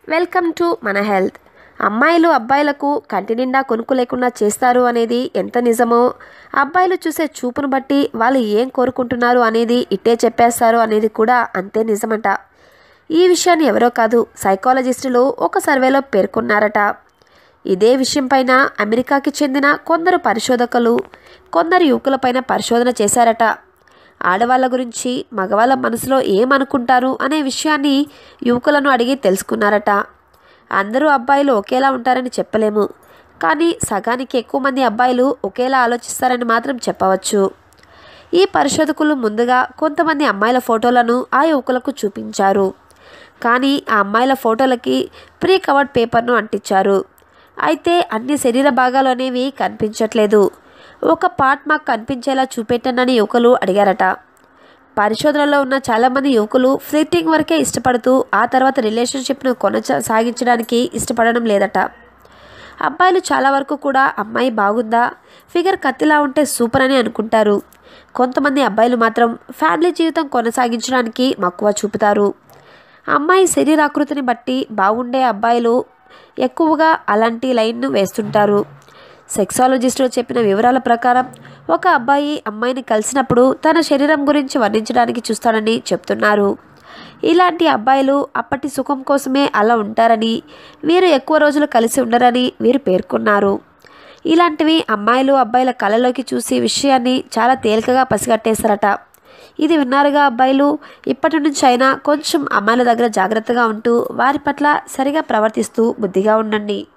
welcome to మన health అమ్మాయిలు అబ్బాయిలకు కంటి నిండా కొనుక్కు లేకుండా చేస్తారు అనేది ఎంత నిజమో అబ్బాయిలు చూసే చూపును బట్టి వాళ్ళు ఏం కోరుకుంటున్నారు అనేది ఇట్టే చెప్పేస్తారు అనేది కూడా అంతే నిజమంట ఈ విషయాన్ని ఎవరో కాదు సైకాలజిస్టులు ఒక సర్వేలో పేర్కొన్నారట ఇదే విషయం పైన అమెరికాకి చెందిన కొందరు పరిశోధకులు కొందరు యువకులపైన పరిశోధన చేశారట ఆడవాళ్ళ గురించి మగవాళ్ళ మనసులో ఏమనుకుంటారు అనే విషయాన్ని యువకులను అడిగి తెలుసుకున్నారట అందరూ అబ్బాయిలు ఒకేలా ఉంటారని చెప్పలేము కానీ సగానికి ఎక్కువ మంది అబ్బాయిలు ఒకేలా ఆలోచిస్తారని మాత్రం చెప్పవచ్చు ఈ పరిశోధకులు ముందుగా కొంతమంది అమ్మాయిల ఫోటోలను ఆ యువకులకు చూపించారు కానీ ఆ అమ్మాయిల ఫోటోలకి ప్రీ కవర్డ్ పేపర్ను అంటించారు అయితే అన్ని శరీర భాగాలు అనేవి కనిపించట్లేదు ఒక పార్ట్ మాకు కనిపించేలా చూపెట్టనని యువకులు అడిగారట పరిశోధనలో ఉన్న చాలామంది యువకులు ఫ్లిట్టింగ్ వరకే ఇష్టపడుతూ ఆ తర్వాత రిలేషన్షిప్ను కొనసాగించడానికి ఇష్టపడడం లేదట అబ్బాయిలు చాలా వరకు కూడా అమ్మాయి బాగుందా ఫిగర్ కత్తిలా ఉంటే సూపర్ అని అనుకుంటారు కొంతమంది అబ్బాయిలు మాత్రం ఫ్యామిలీ జీవితం కొనసాగించడానికి మక్కువ చూపుతారు అమ్మాయి శరీరాకృతిని బట్టి బాగుండే అబ్బాయిలు ఎక్కువగా అలాంటి లైన్ను వేస్తుంటారు సెక్సాలజిస్టులు చెప్పిన వివరాల ప్రకారం ఒక అబ్బాయి అమ్మాయిని కలిసినప్పుడు తన శరీరం గురించి వర్ణించడానికి చూస్తాడని చెప్తున్నారు ఇలాంటి అబ్బాయిలు అప్పటి సుఖం కోసమే అలా ఉంటారని వీరు ఎక్కువ రోజులు కలిసి ఉండరని వీరు పేర్కొన్నారు ఇలాంటివి అమ్మాయిలు అబ్బాయిల కళలోకి చూసి విషయాన్ని చాలా తేలికగా పసిగట్టేశారట ఇది విన్నారుగా అబ్బాయిలు ఇప్పటి నుంచి అయినా కొంచెం అమ్మాయిల దగ్గర జాగ్రత్తగా ఉంటూ వారి పట్ల సరిగా ప్రవర్తిస్తూ బుద్ధిగా ఉండండి